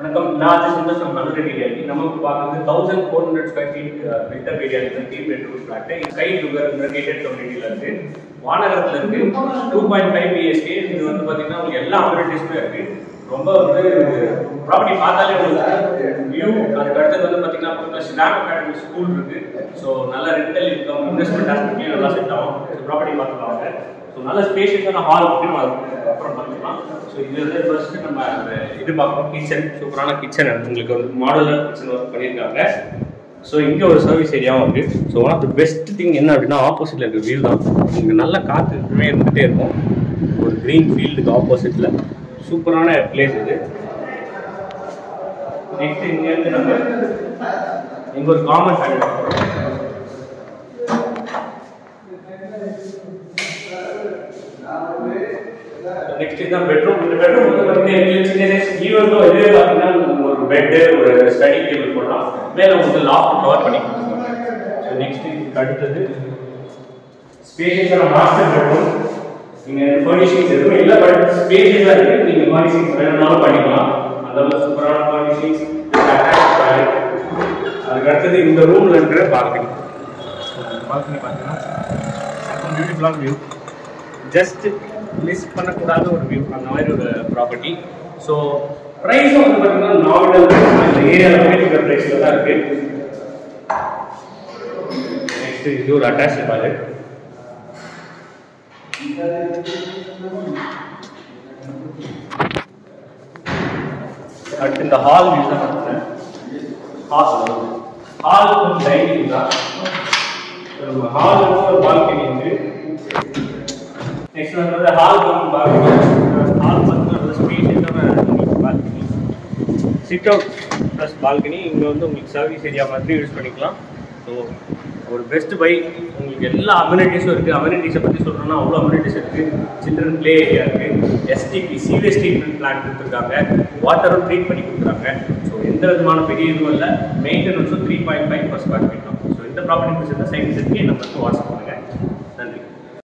வணக்கம் நான் வந்து சந்தோஷம் நல்ல ஏரியாக்கு நம்ம பார்க்குறது thousand four hundred square feet buildup ஏரியாவில் த்ரீ பெட்ரூம் ஃபிளாட்டு ஸ்கை டுகர் கேட்டட் கம்யூனிட்டியில் இருக்கு வானகரத்தில் இருக்கு டூ பாயிண்ட் ஃபைவ் பிஎஸ்கே இது வந்து பார்த்தீங்கன்னா உங்களுக்கு எல்லா அம்யூனிட்டிஸுமே இருக்கு ரொம்ப வந்து ப்ராப்பர்ட்டி பார்த்தாலே உங்களுக்கு வியூ அதுக்கு அடுத்தது வந்து பார்த்தீங்கன்னா பக்கத்தில் ஸ்டாம் அகாடமி ஸ்கூல் இருக்கு ஸோ நல்ல ரெண்டல் இன்கம் இன்வெஸ்ட்மெண்ட் ஆஸ்பெக்ட்லையும் நல்லா செட் ஆகும் ப்ராப்பர்ட்டி பார்த்துருவாங்க ஸோ நல்ல ஸ்பேஷியஸான ஹால் அப்படின்னு நம்ம அப்புறம் பார்த்துக்கலாம் ஸோ இது வந்து ஃபர்ஸ்ட் நம்ம அந்த இது பார்க்கணும் கிச்சன் சூப்பரான கிச்சன் உங்களுக்கு ஒரு மாடலர் கிச்சன் ஒர்க் பண்ணியிருக்காங்க ஸோ இங்கே ஒரு சர்வீஸ் ஏரியாவும் இருக்குது so one of the best thing என்ன அப்படின்னா ஆப்போசிட்டில் இருக்க வியூ தான் இங்கே நல்ல காற்று எப்பவுமே இருந்துகிட்டே இருக்கும் ஒரு க்ரீன் ஃபீல்டுக்கு ஆப்போசிட்டில் சூப்பரான பிளேஸ் இது நெக்ஸ்ட் இங்கேருந்து நம்ம இங்கே ஒரு காமன் ஃபேமிலி பார்க்குறோம் நெக்ஸ்ட் இதுதான் பெட்ரூம் இந்த பெட்ரூம் வந்து பார்த்தீங்கன்னா சின்ன சைஸ் ஈவெண்ட்டோ இதே பார்த்தீங்கன்னா ஒரு பெட்டு ஒரு ஸ்டடி டேபிள் போடலாம் மேலே உங்களுக்கு லாஃப்ட் கவர் பண்ணி கொடுத்துருக்காங்க ஸோ நெக்ஸ்ட் இதுக்கு அடுத்தது ஸ்பேஷியஸான மாஸ்டர் பெட்ரூம் நீங்கள் ஃபர்னிஷிங்ஸ் எதுவும் இல்லை பட் ஸ்பேஷியஸாக இருக்குது நீங்கள் ஃபர்னிஷிங்ஸ் வேணும்னாலும் பண்ணிக்கலாம் அந்த அளவுக்கு சூப்பரான ஃபர்னிஷிங்ஸ் அதுக்கு அடுத்தது இந்த ரூமில் இருக்கிற பால்கனி பால்கனி பார்த்தீங்கன்னா பியூட்டிஃபுல்லான வியூ ஜஸ்ட் மிஸ் பண்ணக்கூடாத ஒரு வியூ அந்த மாதிரி ஒரு ப்ராப்பர்ட்டி ஸோ ப்ரைஸ் வந்து பார்த்தீங்கன்னா நாமினல் இந்த ஏரியாவில் இருக்கிற ப்ரைஸில் தான் இருக்கு நெக்ஸ்ட் இது ஒரு அட்டாச் டாய்லெட் அடுத்து இந்த ஹால் வியூ தான் பார்த்தேன் ஹால் ஹால் டைனிங் தான் ஹாலுக்கும் ஒரு பால்கனி இருக்கு நெக்ஸ்ட் வந்து ஹால் ரூம் பால்கனி ஹால் பார்த்தீங்கன்னா நல்ல ஸ்பேஷியஸான balcony sit out plus balcony இங்கே வந்து உங்களுக்கு சர்வீஸ் ஏரியா மாதிரி யூஸ் பண்ணிக்கலாம் ஸோ ஒரு பெஸ்ட் பை உங்களுக்கு எல்லா அம்யூனிட்டிஸும் இருக்குது அம்யூனிட்டிஸை பற்றி சொல்கிறோன்னா அவ்வளோ அம்யூனிட்டிஸ் இருக்குது சில்ட்ரன் ப்ளே ஏரியா இருக்குது எஸ்டிபி சீவேஜ் ட்ரீட்மெண்ட் பிளான் கொடுத்துருக்காங்க வாட்டரும் ட்ரீட் பண்ணி கொடுக்குறாங்க ஸோ எந்த விதமான பெரிய இதுவும் இல்லை மெயின்டெனன்ஸும் three point five per square feet தான் ஸோ இந்த ப்ராப்பர்ட்டி பிடிச்சிருந்தா சைட் இருக்கு நம்ம வாட்ஸ்அப் பண்ணுங்கள்